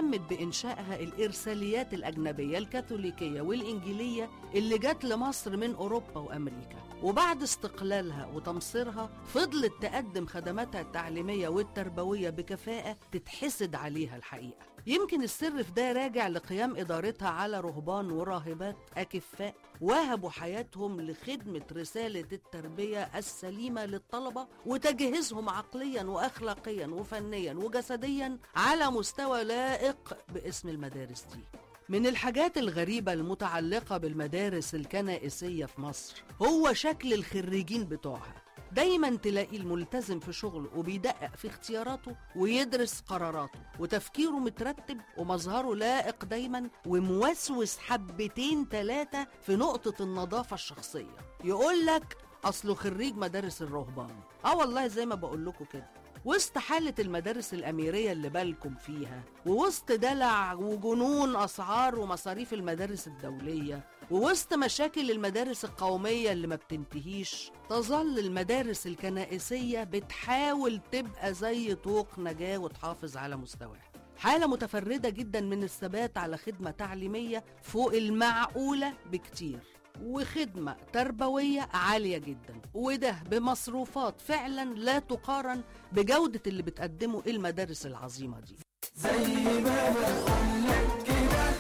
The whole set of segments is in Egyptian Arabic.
اهتمت بإنشائها الإرساليات الأجنبية الكاثوليكية والإنجيلية اللي جت لمصر من أوروبا وأمريكا وبعد استقلالها وتمصيرها فضلت تقدم خدماتها التعليمية والتربوية بكفاءة تتحسد عليها الحقيقة يمكن السر في ده راجع لقيام إدارتها على رهبان وراهبات أكفاء وهبوا حياتهم لخدمة رسالة التربية السليمة للطلبة وتجهيزهم عقليا وأخلاقيا وفنيا وجسديا على مستوى لائق باسم المدارس دي من الحاجات الغريبة المتعلقة بالمدارس الكنائسية في مصر هو شكل الخريجين بتوعها دايما تلاقي الملتزم في شغله وبيدقق في اختياراته ويدرس قراراته وتفكيره مترتب ومظهره لائق دايما وموسوس حبتين ثلاثة في نقطة النظافة الشخصية يقول لك أصله خريج مدارس الرهبان اه والله زي ما بقول لكم كده وسط حالة المدارس الأميرية اللي بالكم فيها ووسط دلع وجنون أسعار ومصاريف المدارس الدولية ووسط مشاكل المدارس القومية اللي ما بتنتهيش تظل المدارس الكنائسية بتحاول تبقى زي طوق نجاة وتحافظ على مستواها حالة متفردة جدا من الثبات على خدمة تعليمية فوق المعقولة بكتير وخدمة تربوية عالية جدا وده بمصروفات فعلا لا تقارن بجودة اللي بتقدمه المدارس العظيمة دي زي ما بقولك كده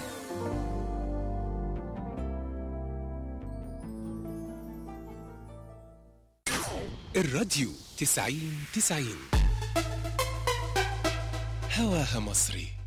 الراديو تسعين تسعين هواها مصري